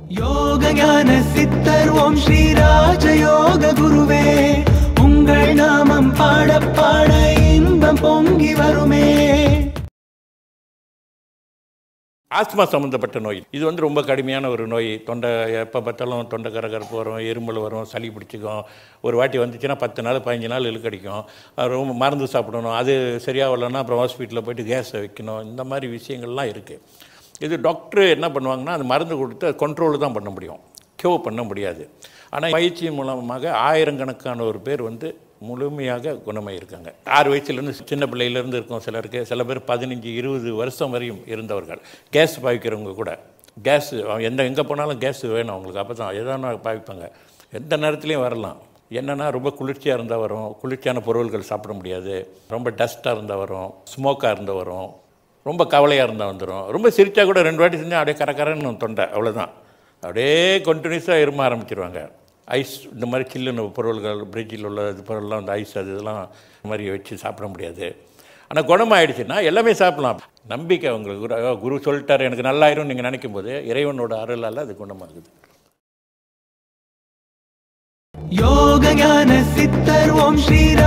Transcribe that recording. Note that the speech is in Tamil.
யோக ஞான சித்தர் ஓம் ஸ்ரீ ராஜயோக குருவே உங்கள் நாமம் பாட பாட இன்பம் பொங்கி வருமே ஆஸ்துமா சம்மந்தப்பட்ட நோய் இது வந்து ரொம்ப கடுமையான ஒரு நோய் தொண்டை எப்போ பார்த்தாலும் தொண்டை கரகரப்பு வரும் இருமல் வரும் சளி பிடிச்சிக்கும் ஒரு வாட்டி வந்துச்சுன்னா பத்து நாள் பதினஞ்சு நாள் இழுக்கடிக்கும் அது ரொம்ப மருந்து சாப்பிடணும் அது சரியாகலைன்னா அப்புறம் ஹாஸ்பிட்டலில் போயிட்டு கேஸை வைக்கணும் இந்த மாதிரி விஷயங்கள்லாம் இருக்குது இது டாக்டர் என்ன பண்ணுவாங்கன்னா அது மருந்து கொடுத்து அது கண்ட்ரோல் தான் பண்ண முடியும் க்யூர் பண்ண முடியாது ஆனால் பயிற்சியின் மூலமாக ஆயிரக்கணக்கான ஒரு பேர் வந்து முழுமையாக குணமாயிருக்காங்க ஆறு வயசுலேருந்து சின்ன பிள்ளையிலேருந்து இருக்கும் சிலருக்கு சில பேர் பதினஞ்சு இருபது வருஷம் வரையும் இருந்தவர்கள் கேஸ் பாவிக்கிறவங்க கூட கேஸ் எந்த எங்கே போனாலும் கேஸ் வேணும் அவங்களுக்கு அப்போ தான் எதான பாவிப்பாங்க எந்த நேரத்துலையும் வரலாம் என்னென்னா ரொம்ப குளிர்ச்சியாக இருந்தால் வரும் குளிர்ச்சியான பொருள்கள் சாப்பிட முடியாது ரொம்ப டஸ்ட்டாக இருந்தால் வரும் ஸ்மோக்காக இருந்தால் வரும் ரொம்ப கவலையாக இருந்தால் வந்துடும் ரொம்ப சிரிச்சா கூட ரெண்டு வாட்டி செஞ்சால் அப்படியே கரகரன்னு தொண்டை அவ்வளோதான் அப்படியே கண்டினியூஸாக இரும ஆரம்பிச்சிருவாங்க ஐஸ் இந்த மாதிரி சில்லுன்னு பொருள்கள் ஃப்ரிட்ஜில் உள்ள இது பொருள்லாம் அந்த ஐஸ் அது இதெல்லாம் இந்த மாதிரி வச்சு சாப்பிட முடியாது ஆனால் குணமாயிடுச்சுன்னா எல்லாமே சாப்பிடலாம் நம்பிக்கை அவங்களுக்கு குரு ஐயோ, குரு சொல்லிட்டார் எனக்கு நல்லாயிரும் நீங்கள் நினைக்கும் போது இறைவனோட அருளால் அது குணமாகுது யோக ஞான சித்தர் ஓம் ஸ்ரீ